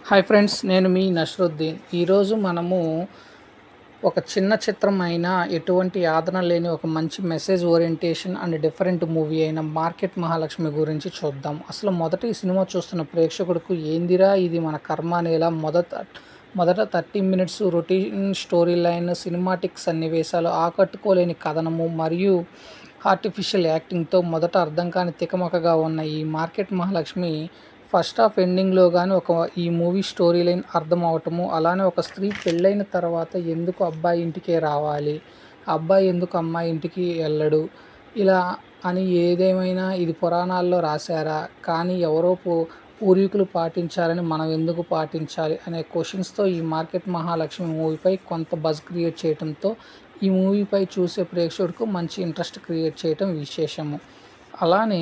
hi friends నేను మీ నష్రుద్దీన్ ఈరోజు మనము ఒక చిన్న చిత్రం అయిన ఎటువంటి ఆదరణ లేని ఒక మంచి message orientation and different movie అయిన మార్కెట్ మహాలక్ష్మి గురించి చూద్దాం అసలు మొదట ఈ సినిమా చూస్తున్న ప్రేక్షకుడికి ఏందిరా ఇది మన కర్మ అనేలా మొదట మొదట thirty minutes routine story line cinematic సన్నివేశాలు ఆకట్టుకోలేని కథనము మరియు ఆర్టిఫిషియల్ యాక్టింగ్తో మొదట అర్థం కాని తికమకగా ఉన్న ఈ మార్కెట్ మహాలక్ష్మి ఫస్ట్ హాఫ్ ఎండింగ్లో కానీ ఒక ఈ మూవీ స్టోరీ లైన్ అర్థం అవటము అలానే ఒక స్త్రీ పెళ్ళైన తర్వాత ఎందుకు అబ్బాయి ఇంటికే రావాలి అబ్బాయి ఎందుకు అమ్మాయి ఇంటికి వెళ్ళడు ఇలా అని ఏదేమైనా ఇది పురాణాల్లో రాశారా కానీ ఎవరో పూ- పూర్వీకులు పాటించాలని మనం ఎందుకు పాటించాలి అనే క్వశ్చన్స్తో ఈ మార్కెట్ మహాలక్ష్మి మూవీపై కొంత బజ్ క్రియేట్ చేయడంతో ఈ మూవీపై చూసే ప్రేక్షకుడికి మంచి ఇంట్రెస్ట్ క్రియేట్ చేయటం విశేషము అలానే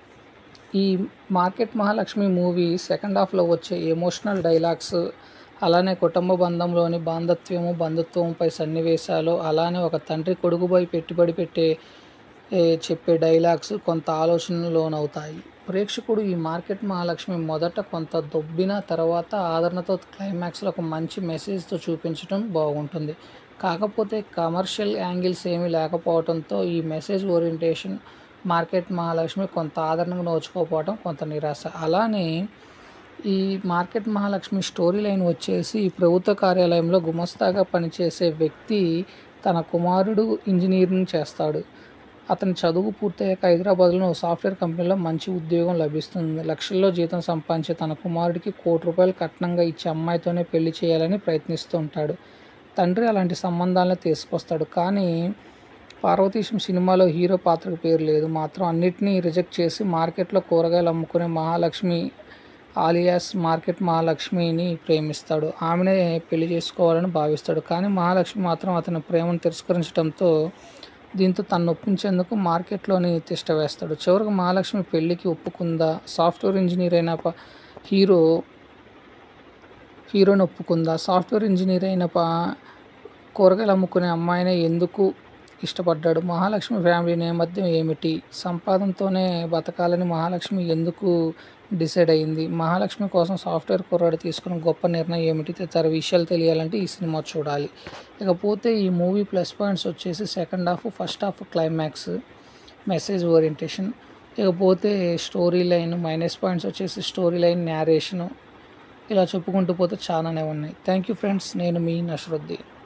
ఈ మార్కెట్ మహాలక్ష్మి మూవీ సెకండ్ హాఫ్లో వచ్చే ఎమోషనల్ డైలాగ్స్ అలానే కుటుంబ బంధంలోని బాంధత్యము బంధుత్వంపై సన్నివేశాలు అలానే ఒక తండ్రి కొడుకుపై పెట్టుబడి పెట్టే ఏ, చెప్పే డైలాగ్స్ కొంత ఆలోచనలోనవుతాయి ప్రేక్షకుడు ఈ మార్కెట్ మహాలక్ష్మి మొదట కొంత దొబ్బిన తర్వాత ఆదరణతో క్లైమాక్స్లో ఒక మంచి మెసేజ్తో చూపించడం బాగుంటుంది కాకపోతే కమర్షియల్ యాంగిల్స్ ఏమీ లేకపోవడంతో ఈ మెసేజ్ ఓరియంటేషన్ మార్కెట్ మహాలక్ష్మి కొంత ఆదరణకు నోచుకోకపోవడం కొంత నిరాశ అలానే ఈ మార్కెట్ మహాలక్ష్మి స్టోరీ లైన్ వచ్చేసి ఈ ప్రభుత్వ కార్యాలయంలో గుమస్తాగా పనిచేసే వ్యక్తి తన కుమారుడు ఇంజనీరింగ్ చేస్తాడు అతని చదువు పూర్తయ్యాక హైదరాబాద్లో ఓ సాఫ్ట్వేర్ కంపెనీలో మంచి ఉద్యోగం లభిస్తుంది లక్షల్లో జీతం సంపాదించే తన కుమారుడికి కోటి రూపాయలు కట్నంగా ఇచ్చే అమ్మాయితోనే పెళ్లి చేయాలని ప్రయత్నిస్తూ ఉంటాడు తండ్రి అలాంటి సంబంధాలను తీసుకొస్తాడు కానీ పార్వతీశం సినిమాలో హీరో పాత్రకు పేరు లేదు మాత్రం అన్నిటినీ రిజెక్ట్ చేసి మార్కెట్లో కూరగాయలు అమ్ముకునే మహాలక్ష్మి ఆలియాస్ మార్కెట్ మహాలక్ష్మిని ప్రేమిస్తాడు ఆమెనే పెళ్లి చేసుకోవాలని భావిస్తాడు కానీ మహాలక్ష్మి మాత్రం అతని ప్రేమను తిరస్కరించడంతో దీంతో తను ఒప్పించేందుకు మార్కెట్లోని తిష్ట వేస్తాడు చివరికి మహాలక్ష్మి పెళ్లికి ఒప్పుకుందా సాఫ్ట్వేర్ ఇంజనీర్ అయిన ప- హీరో హీరోని ఒప్పుకుందా సాఫ్ట్వేర్ ఇంజనీర్ అయిన ప కూరగాయలు అమ్ముకునే అమ్మాయినే ఎందుకు ఇష్టపడ్డాడు మహాలక్ష్మి ఫ్యామిలీ నేపథ్యం ఏమిటి సంపాదనతోనే బతకాలని మహాలక్ష్మి ఎందుకు డిసైడ్ అయింది మహాలక్ష్మి కోసం సాఫ్ట్వేర్ కుర్రాడు తీసుకున్న గొప్ప నిర్ణయం ఏమిటి తదితర విషయాలు తెలియాలంటే ఈ సినిమా చూడాలి ఇకపోతే ఈ మూవీ ప్లస్ పాయింట్స్ వచ్చేసి second half first half climax message orientation ఇకపోతే స్టోరీ లైన్ మైనస్ పాయింట్స్ వచ్చేసి స్టోరీ లైన్ నేరేషను ఇలా చెప్పుకుంటూ పోతే చాలానే ఉన్నాయి థ్యాంక్ యూ ఫ్రెండ్స్ నేను మీ నషరుద్దీన్